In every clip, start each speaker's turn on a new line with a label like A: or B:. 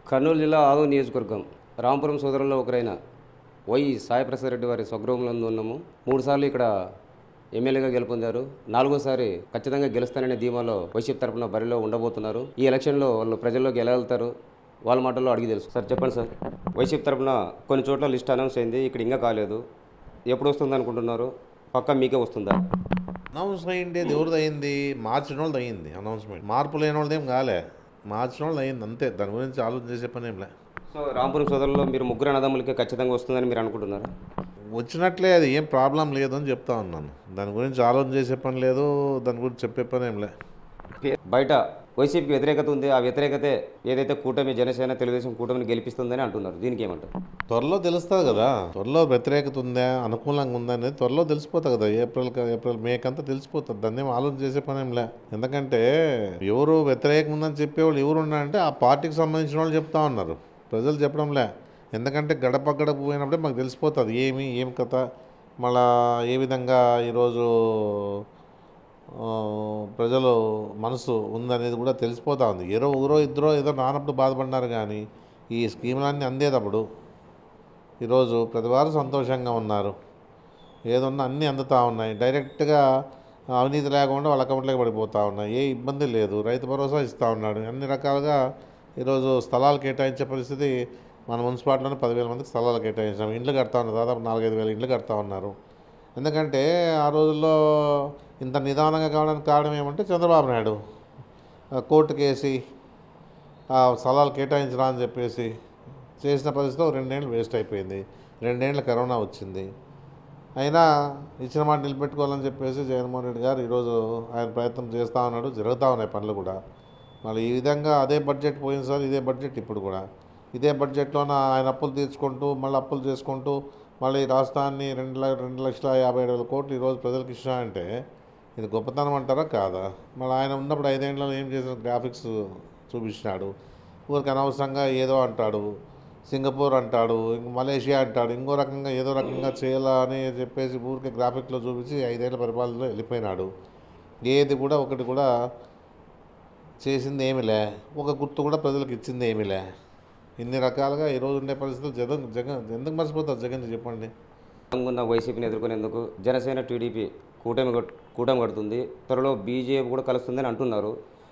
A: కర్నూలు జిల్లా ఆదోని నియోజకవర్గం రాంపురం సోదరుల్లో ఒకరైన వై సాయిప్రసాద్ రెడ్డి వారి స్వగృహంలో ఉన్నాము మూడుసార్లు ఇక్కడ ఎమ్మెల్యేగా గెలుపొందారు నాలుగోసారి ఖచ్చితంగా గెలుస్తాననే ధీమాలో వైసీపీ తరపున బరిలో ఉండబోతున్నారు ఈ ఎలక్షన్లో వాళ్ళు ప్రజల్లోకి ఎలా వెళ్తారు వాళ్ళ మాటల్లో అడిగి తెలుసు సార్ చెప్పండి సార్ వైసీపీ తరపున కొన్ని చోట్ల లిస్ట్ అనౌన్స్ అయింది ఇక్కడ ఇంకా కాలేదు ఎప్పుడు వస్తుంది అనుకుంటున్నారు పక్క మీకే వస్తుందా
B: అనౌన్స్ అయ్యిండేది ఎవరిది అయింది మార్చిన వాళ్ళది అయింది అనౌన్స్మెంట్ మార్పు లేని వాళ్ళది ఏం కాలే మార్చిన వాళ్ళది అయింది అంతే దాని గురించి ఆలోచన చేసే పని ఏం లే
A: సో రాంపురం సోదరుల్లో మీరు ముగ్గురు అన్నదమ్ములకే ఖచ్చితంగా వస్తుందని మీరు అనుకుంటున్నారా
B: వచ్చినట్లే అది ఏం ప్రాబ్లం లేదు అని చెప్తా ఉన్నాను దాని గురించి ఆలోచన చేసే పని లేదు దాని గురించి చెప్పే పని ఏం లే
A: బయట వైసీపీకి వ్యతిరేకత ఉంది ఆ వ్యతిరేకతే ఏదైతే కూటమి జనసేన తెలుగుదేశం కూటమిని గెలిపిస్తుందని అంటున్నారు దీనికి ఏమంటారు
B: త్వరలో తెలుస్తుంది కదా త్వరలో వ్యతిరేకత ఉందా అనుకూలంగా ఉందా అనేది త్వరలో తెలిసిపోతుంది కదా ఏప్రిల్ క- ఏప్రిల్ మే కంతా తెలిసిపోతుంది దాన్ని ఏం ఆలోచన చేసే పని ఏం లే ఎందుకంటే ఎవరు వ్యతిరేకం ఉందని చెప్పేవాళ్ళు ఎవరు ఉన్నారంటే ఆ పార్టీకి సంబంధించిన వాళ్ళు చెప్తా ఉన్నారు ప్రజలు చెప్పడంలే ఎందుకంటే గడప గడప పోయినప్పుడే మాకు తెలిసిపోతుంది ఏమి ఏం కథ మళ్ళా ఏ విధంగా ఈరోజు ఆ, ప్రజలు మనసు ఉందనేది కూడా తెలిసిపోతా ఉంది ఏదో ఒకరో ఇద్దరో ఏదో నానప్పుడు బాధపడినారు కానీ ఈ స్కీములన్నీ అందేటప్పుడు ఈరోజు ప్రతివారు సంతోషంగా ఉన్నారు ఏదన్నా అన్నీ అందుతూ ఉన్నాయి డైరెక్ట్గా అవినీతి లేకుండా వాళ్ళ అకౌంట్లోకి పడిపోతూ ఉన్నాయి ఏ ఇబ్బంది లేదు రైతు భరోసా ఇస్తూ ఉన్నాడు అన్ని రకాలుగా ఈరోజు స్థలాలు కేటాయించే పరిస్థితి మన మున్సిపాలిటీలోనే పదివేల మందికి స్థలాలు కేటాయించాం ఇండ్లు కడతా ఉన్నారు దాదాపు నాలుగైదు వేల ఇండ్లు కడతా ఉన్నారు ఎందుకంటే ఆ రోజుల్లో ఇంత నిదానంగా కావడానికి కారణం ఏమంటే చంద్రబాబు నాయుడు ఆ కోర్టుకు వేసి ఆ స్థలాలు కేటాయించరా అని చెప్పేసి చేసిన పరిస్థితిలో రెండేళ్ళు వేస్ట్ అయిపోయింది రెండేళ్ళు కరోనా వచ్చింది అయినా ఇచ్చిన మాట నిలబెట్టుకోవాలని చెప్పేసి జగన్మోహన్ రెడ్డి గారు ఈరోజు ఆయన ప్రయత్నం చేస్తూ ఉన్నాడు జరుగుతూ ఉన్నాయి పనులు కూడా మళ్ళీ ఈ విధంగా అదే బడ్జెట్ పోయినసారి ఇదే బడ్జెట్ ఇప్పుడు కూడా ఇదే బడ్జెట్లోన ఆయన అప్పులు తీర్చుకుంటూ మళ్ళీ అప్పులు చేసుకుంటూ మళ్ళీ ఈ రాష్ట్రాన్ని రెండు ల రెండు లక్షల యాభై ఏడు వేల కోట్లు ఈరోజు ప్రజలకు ఇచ్చినా అంటే ఇది గొప్పతనం అంటారా కాదా మళ్ళీ ఆయన ఉన్నప్పుడు ఐదేళ్లలో ఏం చేసిన గ్రాఫిక్స్ చూపించినాడు ఊరికి అనవసరంగా ఏదో అంటాడు సింగపూర్ అంటాడు ఇంక మలేషియా అంటాడు ఇంకో రకంగా ఏదో రకంగా చేయాలా అని చెప్పేసి ఊరికి గ్రాఫిక్లో చూపించి ఐదేళ్ల పరిపాలనలో వెళ్ళిపోయినాడు ఏది కూడా ఒకటి కూడా చేసింది ఏమిలే ఒక గుర్తు కూడా ప్రజలకు ఇచ్చింది ఏమిలే ఇన్ని రకాలుగా ఈరోజు ఉండే పరిస్థితులు జగన్ జగన్ ఎందుకు మర్చిపోతారు జగన్ చెప్పండి
A: ఉన్న వైసీపీని ఎదుర్కొనేందుకు జనసేన టీడీపీ కూటమి కట్- కూటమి కడుతుంది త్వరలో బీజేపీ కూడా కలుస్తుందని అంటున్నారు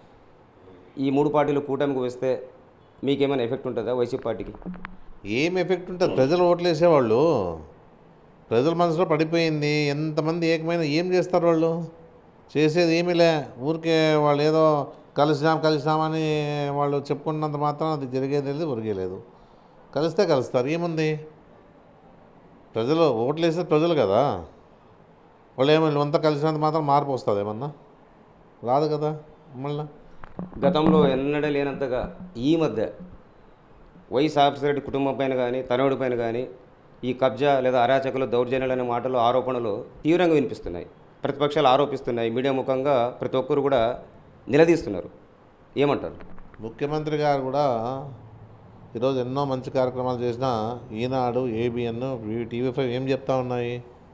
A: ఈ మూడు పార్టీలు కూటమికి వస్తే మీకేమైనా ఎఫెక్ట్ ఉంటుందా వైసీపీ పార్టీకి
B: ఏం ఎఫెక్ట్ ఉంటుంది ప్రజలు ఓట్లు వేసేవాళ్ళు ప్రజల మనసులో పడిపోయింది ఎంతమంది ఏకమైన ఏం చేస్తారు వాళ్ళు చేసేది ఏమీలే ఊరికే వాళ్ళు ఏదో కలిసినాం కలిసినామని వాళ్ళు చెప్పుకున్నంత మాత్రం అది జరిగేది లేదు ఒరిగేలేదు కలిస్తే కలుస్తారు ఏముంది ప్రజలు ఓట్లు వేసేది ప్రజలు కదా వాళ్ళు ఏమో వీళ్ళంతా కలిసినంత మాత్రం మార్పు వస్తుంది ఏమన్నా రాదు కదా మళ్ళీ
A: గతంలో ఎన్నడూ లేనంతగా ఈ మధ్య వై సాంబశివరెడ్డి కుటుంబం పైన కానీ తనయుడి పైన కానీ ఈ కబ్జా లేదా అరాచకులు దౌర్జన్యాలు అనే మాటలు ఆరోపణలు తీవ్రంగా వినిపిస్తున్నాయి ప్రతిపక్షాలు ఆరోపిస్తున్నాయి మీడియా ముఖంగా ప్రతి ఒక్కరు కూడా నిలదీస్తున్నారు ఏమంటారు
B: ముఖ్యమంత్రి గారు కూడా ఈరోజు ఎన్నో మంచి కార్యక్రమాలు చేసినా ఈనాడు ఏబిఎన్ టీవీ ఫైవ్ ఏం చెప్తా ఉన్నాయి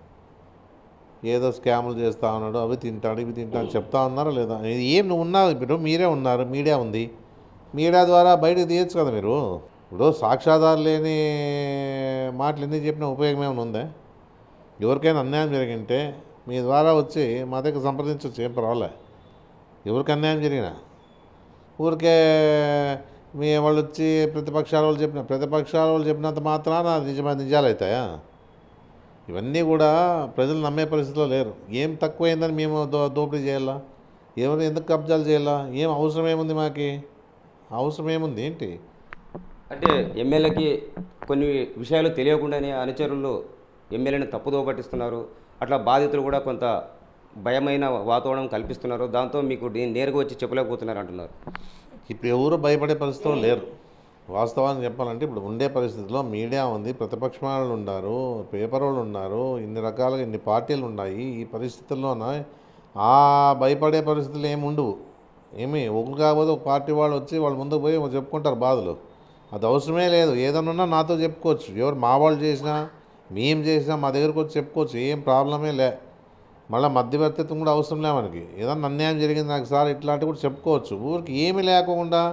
B: ఏదో స్కాములు చేస్తూ ఉన్నాడు అవి తింటాడు ఇవి తింటాడు చెప్తా ఉన్నారా లేదా ఇది ఏం నువ్వు ఉన్నావు ఇప్పుడు మీరే ఉన్నారు మీడియా ఉంది మీడియా ద్వారా బయటకు తీయచ్చు కదా మీరు ఇప్పుడు సాక్ష్యాధారం లేని మాటలు ఎన్ని చెప్పిన ఉపయోగం ఏమైనా ఉందా ఎవరికైనా అన్యాయం జరిగింటే మీ ద్వారా వచ్చి మా దగ్గర సంప్రదించవచ్చు ఏం పర్వాలే ఎవరికి అన్యాయం జరిగినా ఊరికే మీ వాళ్ళు వచ్చి ప్రతిపక్షాల వాళ్ళు చెప్పిన ప్రతిపక్షాల వాళ్ళు చెప్పినంత మాత్రాన నిజమైన నిజాలు అవుతాయా ఇవన్నీ కూడా ప్రజలు నమ్మే పరిస్థితిలో లేరు ఏం తక్కువైందని మేము దో దోపిడీ చేయాలా ఎవరు ఎందుకు కబ్జాలు చేయాలా ఏం అవసరం ఏముంది మాకి అవసరం ఏముంది ఏంటి
A: అంటే ఎమ్మెల్యేకి కొన్ని విషయాలు తెలియకుండానే అనుచరులు ఎమ్మెల్యేని తప్పుదో పట్టిస్తున్నారు అట్లా బాధితులు కూడా కొంత భయమైన వాతావరణం కల్పిస్తున్నారు దాంతో మీకు నే- నేరుగా వచ్చి చెప్పలేకపోతున్నారు అంటున్నారు
B: ఇప్పుడు ఎవరు భయపడే పరిస్థితిలో లేరు వాస్తవాన్ని చెప్పాలంటే ఇప్పుడు ఉండే పరిస్థితిలో మీడియా ఉంది ప్రతిపక్ష వాళ్ళు ఉన్నారు పేపర్ వాళ్ళు ఉన్నారు ఇన్ని రకాలుగా ఇన్ని పార్టీలు ఉన్నాయి ఈ పరిస్థితుల్లోన ఆ భయపడే పరిస్థితులు ఏమి ఉండవు ఏమి ఒకరు కాకపోతే ఒక పార్టీ వాళ్ళు వచ్చి వాళ్ళ ముందుకు పోయి చెప్పుకుంటారు బాధలు అది అవసరమే లేదు ఏదన్నా ఉన్నా నాతో చెప్పుకోవచ్చు ఎవరు మా వాళ్ళు చేసినా మేము చేసినా మా దగ్గరకు వచ్చి చెప్పుకోవచ్చు ఏం ప్రాబ్లమే లే మళ్ళీ మధ్యవర్తిత్వం కూడా అవసరం లే మనకి ఏదన్నా అన్యాయం జరిగింది నాకు సార్ ఇట్లాంటివి కూడా చెప్పుకోవచ్చు ఊరికి ఏమీ లేకుండా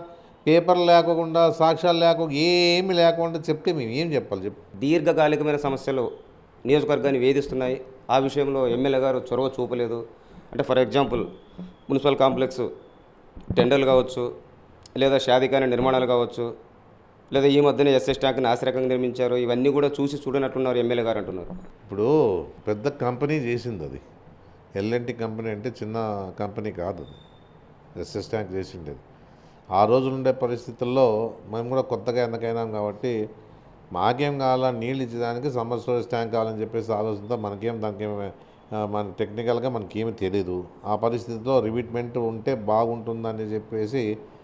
B: పేపర్ లేకుండా సాక్ష్యాలు లేకుండా ఏమి లేకుండా చెప్తే మేము ఏం చెప్పాలి చెప్పు
A: దీర్ఘకాలికమైన సమస్యలు నియోజకవర్గాన్ని వేధిస్తున్నాయి ఆ విషయంలో ఎమ్మెల్యే గారు చొరవ చూపలేదు అంటే ఫర్ ఎగ్జాంపుల్ మున్సిపల్ కాంప్లెక్స్ టెండర్లు కావచ్చు లేదా షాదికాన నిర్మాణాలు కావచ్చు లేదా ఈ మధ్యన ఎస్ఎస్ ట్యాంక్ని ఆశ్రకంగా నిర్మించారు ఇవన్నీ కూడా చూసి చూడనట్లున్నారు ఎమ్మెల్యే గారు అంటున్నారు
B: ఇప్పుడు పెద్ద కంపెనీ చేసింది అది ఎల్ఎన్టీ కంపెనీ అంటే చిన్న కంపెనీ కాదు అది ఎస్ఎస్ ట్యాంక్ చేసిండేది ఆ రోజు ఉండే పరిస్థితుల్లో మేము కూడా కొత్తగా ఎందుకైనాం కాబట్టి మాకేం కావాలా నీళ్ళు ఇచ్చేదానికి సమ్మర్ స్టోరేజ్ ట్యాంక్ కావాలని చెప్పేసి ఆలోచనతో మనకేం దానికి ఏమి, ఆ, మన టెక్నికల్గా మనకేమీ తెలియదు ఆ పరిస్థితిలో రివిట్మెంట్ ఉంటే బాగుంటుందని చెప్పేసి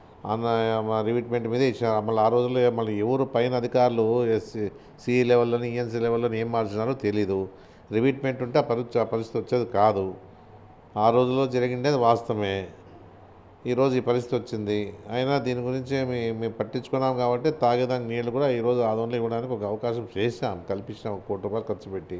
B: అన్న రివిట్మెంట్ మీదే ఇచ్చారు మళ్ళీ ఆ రోజుల్లో మళ్ళీ ఎవరు పైన అధికారులు ఎస్సీ సిఈ లెవెల్లోని ఈఎన్సీ లెవెల్లోని ఏం మార్చినారో తెలీదు రివిట్మెంట్ ఉంటే ఆ పరి ఆ పరిస్థితి వచ్చేది కాదు ఆ రోజుల్లో జరిగిండేది వాస్తవమే ఈరోజు ఈ పరిస్థితి వచ్చింది అయినా దీని గురించి మీ మేము పట్టించుకున్నాం కాబట్టి తాగేదానికి నీళ్ళు కూడా ఈరోజు ఆదంలో ఇవ్వడానికి ఒక అవకాశం చేసాం కల్పించాం ఒక కోటి రూపాయలు ఖర్చు పెట్టి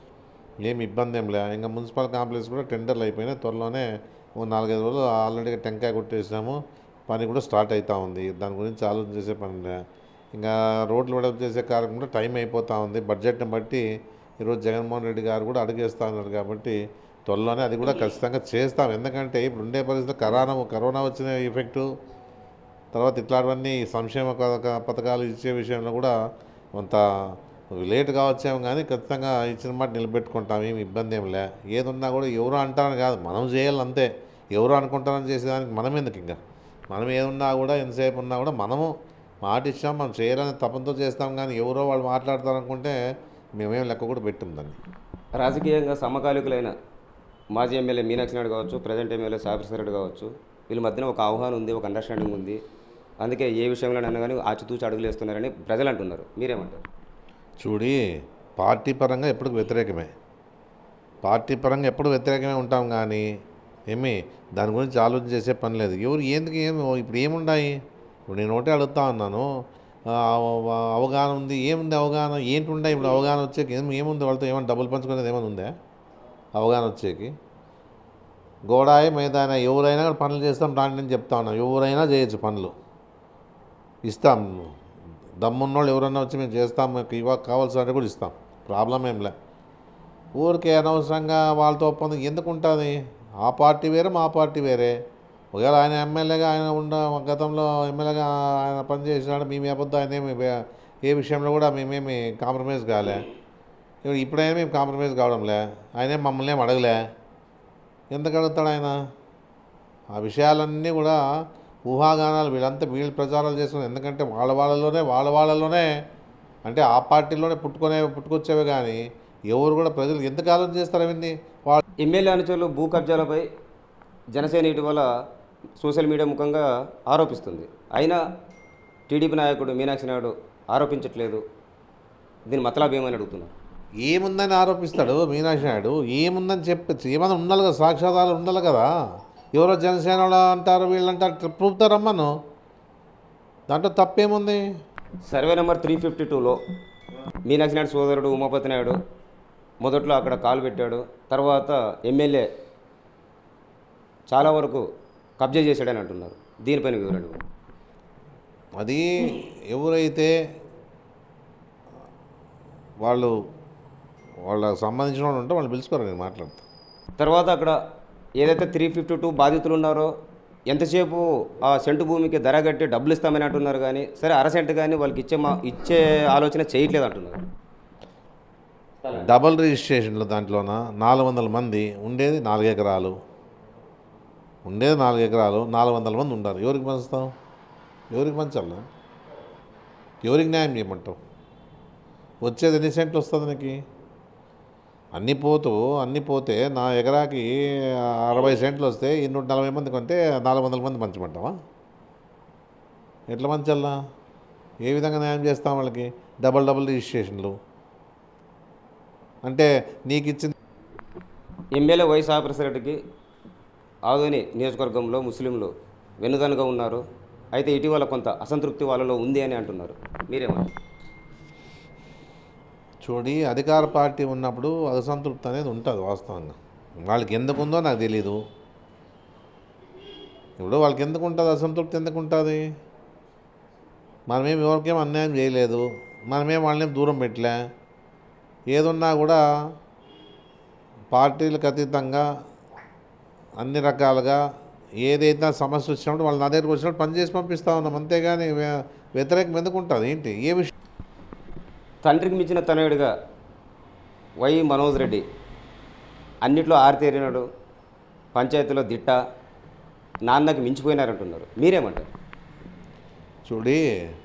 B: ఏమి ఇబ్బంది ఏం లే ఇంకా మున్సిపల్ కాంప్లెక్స్ కూడా టెండర్లు అయిపోయినాయి త్వరలోనే ఓ నాలుగైదు రోజులు ఆల్రెడీ టెంకాయ కొట్టేసినాము పని కూడా స్టార్ట్ అవుతూ ఉంది దాని గురించి ఆలోచన చేసే పని లే ఇంకా రోడ్లు వెడల్పు చేసే కార్యక్రమం కూడా టైం అయిపోతూ ఉంది బడ్జెట్ని బట్టి ఈరోజు జగన్మోహన్ రెడ్డి గారు కూడా అడుగేస్తూ ఉన్నారు కాబట్టి త్వరలోనే అది కూడా ఖచ్చితంగా చేస్తాం ఎందుకంటే ఇప్పుడు ఉండే పరిస్థితి కరోనా కరోనా వచ్చిన ఎఫెక్టు తర్వాత ఇట్లాంటివన్నీ సంక్షేమ పథక- పథకాలు ఇచ్చే విషయంలో కూడా కొంత లేట్ కావచ్చేమో కానీ ఖచ్చితంగా ఇచ్చిన మాట నిలబెట్టుకుంటాం ఏమి ఇబ్బంది ఏం లే ఏది ఉన్నా కూడా ఎవరు అంటారని కాదు మనం చేయాలి అంతే ఎవరు అనుకుంటారని చేసేదానికి మనం ఎందుకు ఇంకా మనం ఏదున్నా కూడా ఎంతసేపు ఉన్నా కూడా మనము మాట ఇచ్చాం మనం చేయాలని తపంతో చేస్తాం కానీ ఎవరో వాళ్ళు మాట్లాడతారనుకుంటే మేమేం లెక్క కూడా పెట్టాం దాన్ని
A: రాజకీయంగా సమకాలికులైన మాజీ ఎమ్మెల్యే మీనాక్షి నాయుడు కావచ్చు ప్రజెంట్ ఎమ్మెల్యే సాయిప్రసాద్ రెడ్డి కావచ్చు వీళ్ళ మధ్యన ఒక అవగాహన ఉంది ఒక అండర్స్టాండింగ్ ఉంది అందుకే ఏ విషయంలోనైనా కానీ ఆచితూచి అడుగులు వేస్తున్నారని ప్రజలు అంటున్నారు మీరేమంటారు
B: చూడి పార్టీ పరంగా ఎప్పుడు వ్యతిరేకమే పార్టీ పరంగా ఎప్పుడు వ్యతిరేకమే ఉంటాం కానీ ఏమి దాని గురించి ఆలోచన చేసే పని లేదు ఎవరు ఎందుకు ఏమి ఇప్పుడు ఏముండాయి ఇప్పుడు నేను ఒకటే అడుగుతా ఉన్నాను ఆ, అవ- అవగాహన ఉంది ఏముంది అవగాహన ఏంటి ఉండే ఇప్పుడు అవగాహన వచ్చేకి ఏం ఏముంది వాళ్ళతో ఏమైనా డబ్బులు పంచుకునేది ఏమైనా ఉందా అవగాహన వచ్చేకి గోడాయి మైదాన ఎవరైనా కూడా పనులు చేస్తాం రాండి అని చెప్తా ఉన్నాం ఎవరైనా చేయొచ్చు పనులు ఇస్తాం దమ్మున్నోళ్ళు ఎవరన్నా వచ్చి మేము చేస్తాం మీకు ఇవ్వ కావాల్సిన కూడా ఇస్తాం ప్రాబ్లం ఏం లే ఊరికే అనవసరంగా వాళ్ళతో ఒప్పందం ఎందుకు ఉంటుంది ఆ పార్టీ వేరే మా పార్టీ వేరే ఒకవేళ ఆయన ఎమ్మెల్యేగా ఆయన ఉన్న గతంలో ఎమ్మెల్యేగా ఆయన పనిచేసినాడు మేము అబద్ధం ఆయన ఏమి వే- ఏ విషయంలో కూడా మేమేమి కాంప్రమైజ్ కాలే ఇప్పుడు ఇప్పుడైనా మేము కాంప్రమైజ్ కావడంలే ఆయనే మమ్మల్ని ఏం అడగలే ఎందుకు అడుగుతాడు ఆయన ఆ విషయాలన్నీ కూడా ఊహాగానాలు వీళ్ళంతా వీళ్ళు ప్రచారాలు చేస్తున్నారు ఎందుకంటే వాళ్ళ వాళ్ళలోనే వాళ్ళ వాళ్ళలోనే అంటే ఆ పార్టీలోనే పుట్టుకునే పుట్టుకొచ్చేవి కానీ ఎవరు కూడా ప్రజలు ఎందుకు ఆలోచన చేస్తారు అవన్నీ వాళ్ళు
A: ఎమ్మెల్యే అనుచరులు భూ కబ్జాలపై జనసేన ఇటీవల సోషల్ మీడియా ముఖంగా ఆరోపిస్తుంది అయినా టీడీపీ నాయకుడు మీనాక్షి నాయుడు ఆరోపించట్లేదు దీని మతలాభ ఏమని అడుగుతున్నారు
B: ఏముందని ఆరోపిస్తాడు మీనాక్షి నాయుడు ఏముందని చెప్పచ్చు ఏమైనా ఉండాలి కదా సాక్ష్యాధారాలు ఉండాలి కదా ఎవరో జనసేన వాళ్ళు అంటారు వీళ్ళు అంటారు ప్రూపుతారమ్మను దాంట్లో తప్పేముంది
A: సర్వే నెంబర్ త్రీ ఫిఫ్టీ టూలో మీనాక్షి నాయుడు సోదరుడు ఉమాపతి నాయుడు మొదట్లో అక్కడ కాలు పెట్టాడు తర్వాత ఎమ్మెల్యే చాలా వరకు కబ్జా చేశాడని అంటున్నారు దీనిపైన వివరణ ఇవ్వండి.
B: అది ఎవరైతే వాళ్ళు వాళ్ళకి సంబంధించిన వాళ్ళు ఉంటే వాళ్ళు పిలుచుకోరు నేను మాట్లాడతా
A: తర్వాత అక్కడ ఏదైతే త్రీ ఫిఫ్టీ టూ బాధితులు ఉన్నారో ఎంతసేపు ఆ సెంటు భూమికి ధర కట్టి డబ్బులు ఇస్తామని అంటున్నారు కానీ సరే అర సెంటు కానీ వాళ్ళకి ఇచ్చే మా ఇచ్చే ఆలోచన చేయట్లేదు అంటున్నారు
B: డబల్ రిజిస్ట్రేషన్లు దాంట్లోన నాలుగు వందల మంది ఉండేది నాలుగు ఎకరాలు ఉండేది నాలుగు ఎకరాలు నాలుగు వందల మంది ఉండాలి ఎవరికి పంచుతాం ఎవరికి పంచాలా ఎవరికి న్యాయం చేయమంటావు వచ్చేది ఎన్ని సెంట్లు వస్తుంది నీకు అన్నీ పోతూ అన్నీ పోతే నా ఎకరాకి అరవై సెంట్లు వస్తే ఈ నూట నలభై మంది కొంటే నాలుగు వందల మంది పంచమంటావా ఎట్లా పంచాలా ఏ విధంగా న్యాయం చేస్తాం వాళ్ళకి డబల్ డబల్ రిజిస్ట్రేషన్లు అంటే నీకు ఇచ్చిన
A: ఎమ్మెల్యే వై సాయిప్రసాద్ రెడ్డికి ఆదోని నియోజకవర్గంలో ముస్లింలు వెనుదనుగా ఉన్నారు అయితే ఇటీవల కొంత అసంతృప్తి వాళ్ళలో ఉంది అని అంటున్నారు మీరేమంటారు
B: చూడి అధికార పార్టీ ఉన్నప్పుడు అసంతృప్తి అనేది ఉంటుంది వాస్తవంగా వాళ్ళకి ఎందుకు ఉందో నాకు తెలీదు ఇప్పుడు వాళ్ళకి ఎందుకు ఉంటుంది అసంతృప్తి ఎందుకు ఉంటుంది మనమేం ఎవరికేం అన్యాయం చేయలేదు మనమేం వాళ్ళని దూరం పెట్టలే ఏదున్నా కూడా పార్టీలకు అతీతంగా అన్ని రకాలుగా ఏదైతే సమస్య వచ్చినప్పుడు వాళ్ళు నా దగ్గరికి వచ్చినప్పుడు పని చేసి పంపిస్తూ ఉన్నాం అంతేగాని వ్య- వ్యతిరేకం ఎందుకు ఉంటుంది ఏంటి ఏ విషయం
A: తండ్రికి మించిన తనయుడిగా వై మనోజ్ రెడ్డి అన్నిట్లో ఆరితేరినాడు పంచాయతీలో దిట్ట నాన్నకి మించిపోయినారంటున్నారు మీరేమంటారు
B: చూడి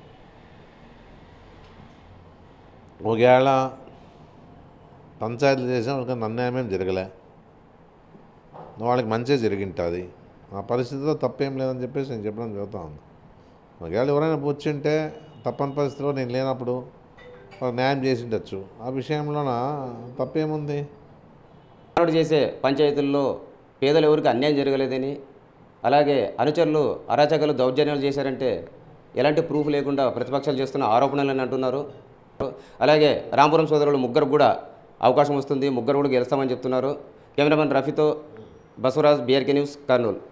B: ఒకవేళ పంచాయతీలు చేసాం వాళ్ళకి అన్యాయమేం జరగలే వాళ్ళకి మంచిగా జరిగింటుంది ఆ పరిస్థితిలో తప్పేం లేదని చెప్పేసి నేను చెప్పడం జరుగుతూ ఉంది ఒకవేళ ఎవరైనా వచ్చింటే తప్పని పరిస్థితిలో నేను లేనప్పుడు వాళ్ళకి న్యాయం చేసి ఉండొచ్చు ఆ విషయంలోన తప్పేముంది
A: మనోడు చేసే పంచాయతీల్లో పేదలు ఎవరికి అన్యాయం జరగలేదని అలాగే అనుచరులు అరాచకాలు దౌర్జన్యాలు చేశారంటే ఎలాంటి ప్రూఫ్ లేకుండా ప్రతిపక్షాలు చేస్తున్న ఆరోపణలని అంటున్నారు అలాగే రాంపురం సోదరులు ముగ్గురు కూడా అవకాశం వస్తుంది ముగ్గురు కూడా గెలుస్తామని చెప్తున్నారు కెమెరామెన్ రఫీతో బసవరాజ్ బీఆర్కే న్యూస్ కర్నూలు